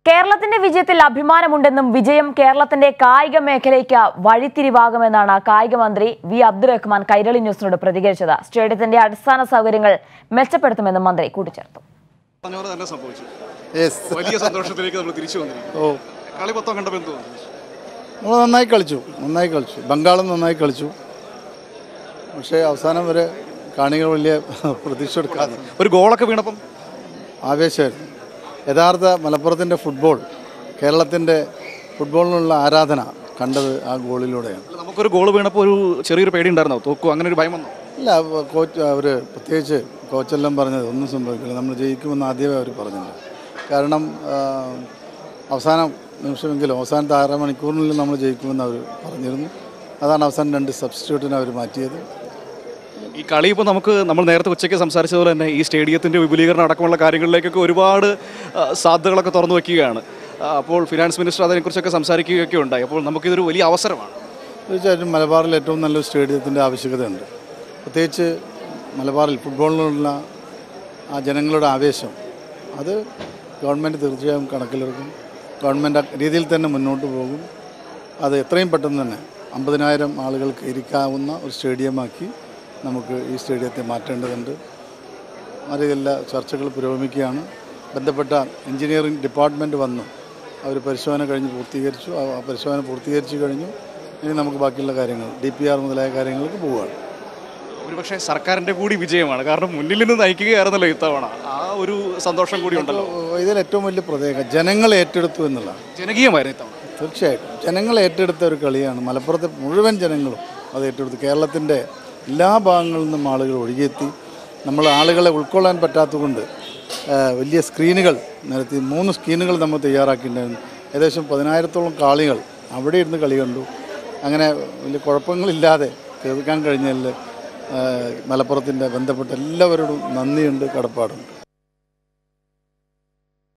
കേരളത്തിന്റെ വിജയത്തിൽ അഭിമാനമുണ്ടെന്നും വിജയം കേരളത്തിന്റെ കായിക മേഖലയ്ക്ക് വഴിത്തിരിവാകുമെന്നാണ് കായിക മന്ത്രി വി അബ്ദുറഹ്മാൻ കൈരളി ന്യൂസിനോട് പ്രതികരിച്ചത് സ്റ്റേഡിയത്തിന്റെ അടിസ്ഥാന സൗകര്യങ്ങൾ മെച്ചപ്പെടുത്തുമെന്നും മന്ത്രി കൂട്ടിച്ചേർത്തു പറഞ്ഞ തന്നെ സംഭവിച്ചു യെസ് വലിയ സന്തോഷത്തിലേക്ക് നമ്മൾ തിരിച്ചു വന്നിരിക്കും ഓ കളി മൊത്തം കണ്ടപ്പോൾ എന്ത് തോന്നി നമ്മൾ നന്നായി കളിച്ചു നന്നായി കളിച്ചു ബംഗാളും നന്നായി കളിച്ചു പക്ഷേ അവസാനം വരെ കാണികൾ വലിയ പ്രതീക്ഷ എടുക്കാതെ ഒരു ഗോളൊക്കെ വീണപ്പം ആവേശമായിരുന്നു യഥാർത്ഥ മലപ്പുറത്തിൻ്റെ ഫുട്ബോൾ കേരളത്തിൻ്റെ ഫുട്ബോളിനുള്ള ആരാധന കണ്ടത് ആ ഗോളിലൂടെയാണ് അല്ല, നമുക്കൊരു ഗോൾ വീണപ്പോൾ ഒരു ചെറിയൊരു പേടി ഉണ്ടായിരുന്നോ തോക്കോ അങ്ങനെ ഒരു ഭയം വന്നോ ഇല്ല കോച്ച് അവർ പ്രത്യേകിച്ച് കോച്ചെല്ലാം പറഞ്ഞത് ഒന്നും സംഭവിക്കില്ല നമ്മൾ ജയിക്കുമെന്ന് ആദ്യമേ അവർ പറഞ്ഞില്ല കാരണം ആ, അവസാനം നിമിഷമെങ്കിലും അവസാനത്തെ അര മണിക്കൂറിനുള്ളിൽ നമ്മൾ ജയിക്കുമെന്ന് അവർ പറഞ്ഞിരുന്നു അതാണ് അവസാനം രണ്ട് സബ്സ്റ്റിറ്റ്യൂട്ടിനെ അവർ മാറ്റിയത് ഈ കളി ഇപ്പോൾ നമുക്ക് നമ്മൾ നേരത്തെ ഉച്ചയ്ക്ക് സംസാരിച്ചതുപോലെ തന്നെ ഈ സ്റ്റേഡിയത്തിൻ്റെ വിപുലീകരണം അടക്കമുള്ള കാര്യങ്ങളിലേക്കൊക്കെ ഒരുപാട് ആ, സാധ്യതകളൊക്കെ തുറന്നു വയ്ക്കുകയാണ് ആ, അപ്പോൾ ഫിനാൻസ് മിനിസ്റ്റർ അതിനെക്കുറിച്ചൊക്കെ സംസാരിക്കുകയൊക്കെ ഉണ്ടായി അപ്പോൾ നമുക്കിതൊരു വലിയ അവസരമാണ് തീർച്ചയായിട്ടും മലബാറിൽ ഏറ്റവും നല്ലൊരു സ്റ്റേഡിയത്തിൻ്റെ ആവശ്യകതയുണ്ട് പ്രത്യേകിച്ച് മലബാറിൽ ഫുട്ബോളിനുള്ള ആ ജനങ്ങളുടെ ആവേശം അത് ഗവൺമെൻറ് തീർച്ചയായും കണക്കിലെടുക്കും ഗവൺമെൻറ് ആ രീതിയിൽ തന്നെ മുന്നോട്ട് പോകും അത് എത്രയും പെട്ടെന്ന് തന്നെ അമ്പതിനായിരം ആളുകൾക്ക് ഇരിക്കാവുന്ന ഒരു സ്റ്റേഡിയമാക്കി നമുക്ക് ഈ സ്റ്റേഡിയത്തെ മാറ്റേണ്ടതുണ്ട് ആ രീതിയിലുള്ള ചർച്ചകൾ പുരോഗമിക്കുകയാണ് ബന്ധപ്പെട്ട എഞ്ചിനീയറിംഗ് ഡിപ്പാർട്ട്മെൻറ്റ് വന്നു അവർ പരിശോധന കഴിഞ്ഞ് പൂർത്തീകരിച്ചു ആ ആ പരിശോധന പൂർത്തീകരിച്ചു കഴിഞ്ഞു ഇനി നമുക്ക് ബാക്കിയുള്ള കാര്യങ്ങൾ ഡി പി ആർ മുതലായ കാര്യങ്ങൾക്ക് പോവുകയാണ് ഒരുപക്ഷെ സർക്കാരിൻ്റെ കൂടി വിജയമാണ് കാരണം മുന്നിൽ നിന്ന് നയിക്കുകയായിരുന്നല്ലോ ഇത്തവണ ആ ഒരു സന്തോഷം കൂടി ഉണ്ടല്ലോ ഇതിൽ ഏറ്റവും വലിയ പ്രത്യേകത ജനങ്ങൾ ഏറ്റെടുത്തു എന്നുള്ളതാണ് ജനകീയമായിരുന്നു ഇത്തവണ തീർച്ചയായിട്ടും ജനങ്ങൾ ഏറ്റെടുത്ത ഒരു കളിയാണ് മലപ്പുറത്തെ മുഴുവൻ ജനങ്ങളും അത് ഏറ്റെടുത്തു കേരളത്തിൻ്റെ എല്ലാ ഭാഗങ്ങളിൽ നിന്നും ആളുകൾ ഒഴുകിയെത്തി നമ്മൾ ആളുകളെ ഉൾക്കൊള്ളാൻ പറ്റാത്തതുകൊണ്ട് ആ, വലിയ സ്ക്രീനുകൾ നിരത്തി മൂന്ന് സ്ക്രീനുകൾ നമ്മൾ തയ്യാറാക്കിയിട്ടുണ്ടായിരുന്നു ഏകദേശം പതിനായിരത്തോളം കാളികൾ അവിടെ ഇരുന്ന് കളി കണ്ടു അങ്ങനെ വലിയ കുഴപ്പങ്ങളില്ലാതെ തീർക്കാൻ കഴിഞ്ഞതിൽ മലപ്പുറത്തിൻ്റെ ബന്ധപ്പെട്ട എല്ലാവരോടും നന്ദിയുണ്ട് കടപ്പാടുണ്ട്